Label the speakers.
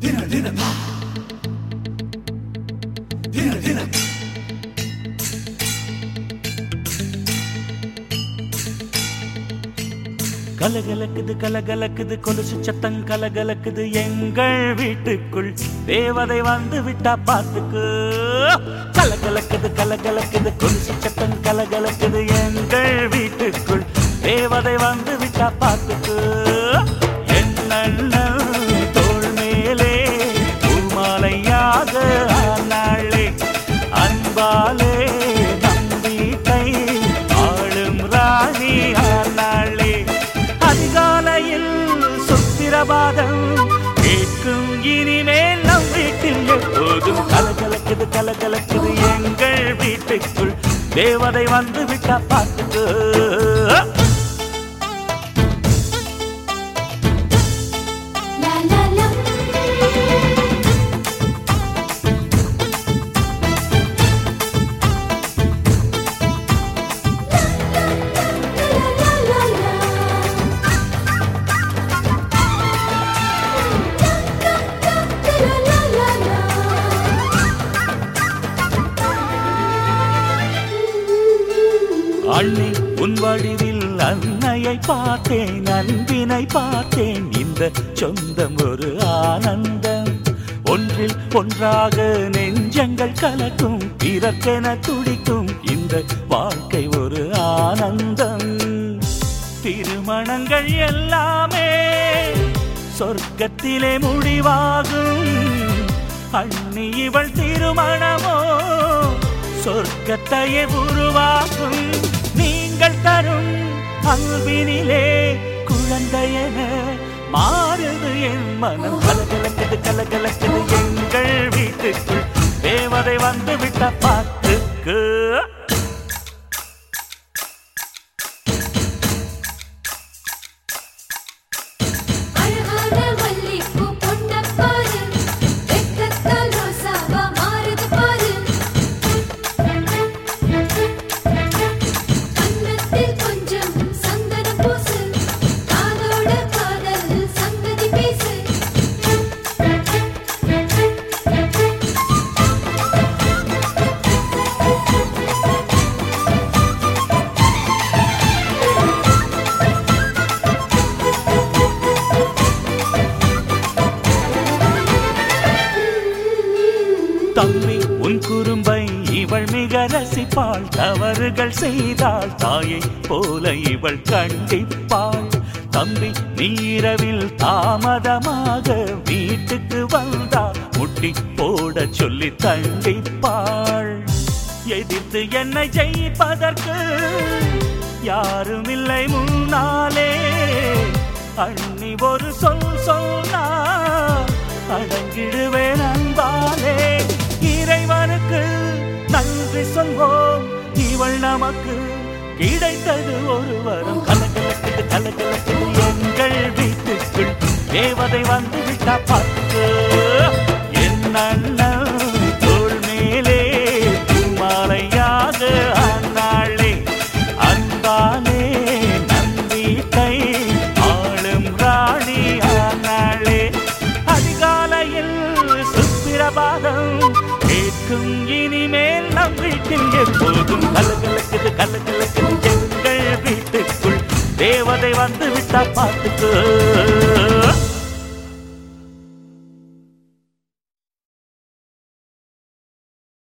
Speaker 1: கலகலக்குது கலகலக்குது கொலுசு சத்தம் கலகலக்குது எங்கள் வீட்டுக்குள் தேவதை வந்து விட்டா பார்த்துக்கு கலகலக்குது கலகலக்குது கொலுசு சத்தம் கலகலக்குது எங்கள் வீட்டுக்குள் தேவதை வந்து விட்டா பார்த்துக்கு என் அண்ணன் தோள் மேலே பூமாலையாக ஆனாளே அன்பாலே நம் வீட்டை ஆளும் ராணி ஆனாளே அதிகாலையில் சுத்திரபாதம் கேட்கும் இனிமேல் நம் வீட்டில் எப்போதும் கலகலக்குது கலகலக்குது எங்கள் வீட்டுக்குள் தேவதை வந்து விட்டா பார்த்துக்கு
Speaker 2: La la la. La la la la. La la la.
Speaker 1: அண்ணி உன் வடிவில் அன்னையை பார்த்தேன் அன்பினை பார்த்தேன் இந்த சொந்தம் ஒரு ஆனந்தம் ஒன்றில் ஒன்றாக நெஞ்சங்கள் கலக்கும் பிறக்கென துடிக்கும் இந்த வாழ்க்கை ஒரு ஆனந்தம் திருமணங்கள் எல்லாமே சொர்க்கத்திலே முடிவாகும் அண்ணி இவள் திருமணமோ சொர்க்கத்தையே உருவாக்கும் நீங்கள் தரும் அன்பினிலே குழந்தையென மாறுது என் மனம் கலகலக்குது கலகலக்குது எங்கள் வீட்டுக்குள் தேவதை வந்து விட்ட பாட்டுக்கு
Speaker 2: அழகான மல்லிப்பூ பொண்ணப் பாரு வெட்கத்தால் ரோசாவா மாறுது பாரு கன்னத்தில் கொஞ்சம் சந்தன பூசு காதோட காதல் சங்கதி பேசு
Speaker 1: தம்பி உன் குறும்பை இவள் மிக ரசிப்பாள் தவறுகள் செய்தாள் தாயை போல இவள் கண்டிப்பாள் தம்பி நீரவில் தாமதமாக வீட்டுக்கு வந்தா முட்டி போட சொல்லி தண்டிப்பாள் எதிர்த்து என்னை ஜெயிப்பதற்கு யாரும் இல்லை முன்னாலே அண்ணி ஒரு சொல் சொன்னா அடங்கிடுவேன் அன்பாலே இறைவனுக்கு நன்றி சொல்வோம் இவள் நமக்கு கிடைத்தது ஒரு வரம் கலகலக்குது கலகலக்குது எங்கள் வீட்டுக்குள் தேவதை வந்து விட்டா பார்த்து என் அண்ணன் தோள் மேலே மாலையாக ஆனாளே அன்பாலே நம் வீட்டை ஆளும் ராணி ஆனாளே அதிகாலையில் சுப்பிரபாதம் கேட்கும் இனிமேல் நம் வீட்டில் எப்போதும் கலகலக்குது கலகலக்குது எங்கள் வீட்டுக்குள் தேவதை வந்து விட்டா பார்த்துக்கோ